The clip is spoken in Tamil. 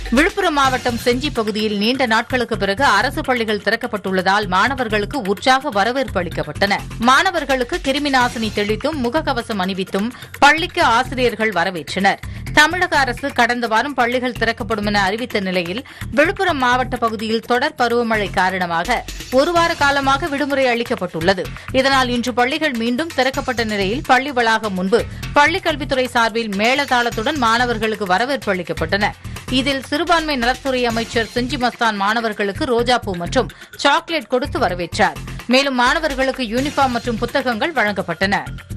விழுப்புரம் மாவட்டம் செஞ்சி பகுதியில் நீண்ட நாட்களுக்கு பிறகு அரசு பள்ளிகள் திறக்கப்பட்டுள்ளதால் மாணவர்களுக்கு உற்சாக வரவேற்பு அளிக்கப்பட்டன மாணவர்களுக்கு கிருமிநாசினி தெளித்தும் முகக்கவசம் அணிவித்தும் பள்ளிக்கு ஆசிரியர்கள் வரவேற்றனர் தமிழக அரசு கடந்த வாரம் பள்ளிகள் திறக்கப்படும் என அறிவித்த நிலையில் விழுப்புரம் மாவட்ட பகுதியில் தொடர் பருவமழை காரணமாக ஒரு வார காலமாக விடுமுறை அளிக்கப்பட்டுள்ளது இதனால் இன்று பள்ளிகள் மீண்டும் திறக்கப்பட்ட நிலையில் பள்ளி வளாகம் முன்பு பள்ளிக் கல்வித்துறை சார்பில் மேளதாளத்துடன் மாணவர்களுக்கு வரவேற்பு அளிக்கப்பட்டன இதில் சிறுபான்மை நலத்துறை அமைச்சர் செஞ்சி மஸ்தான் மாணவர்களுக்கு ரோஜாப்பூ மற்றும் சாக்லேட் கொடுத்து வரவேற்றார் மேலும் மாணவர்களுக்கு யூனிஃபார்ம் மற்றும் புத்தகங்கள் வழங்கப்பட்டன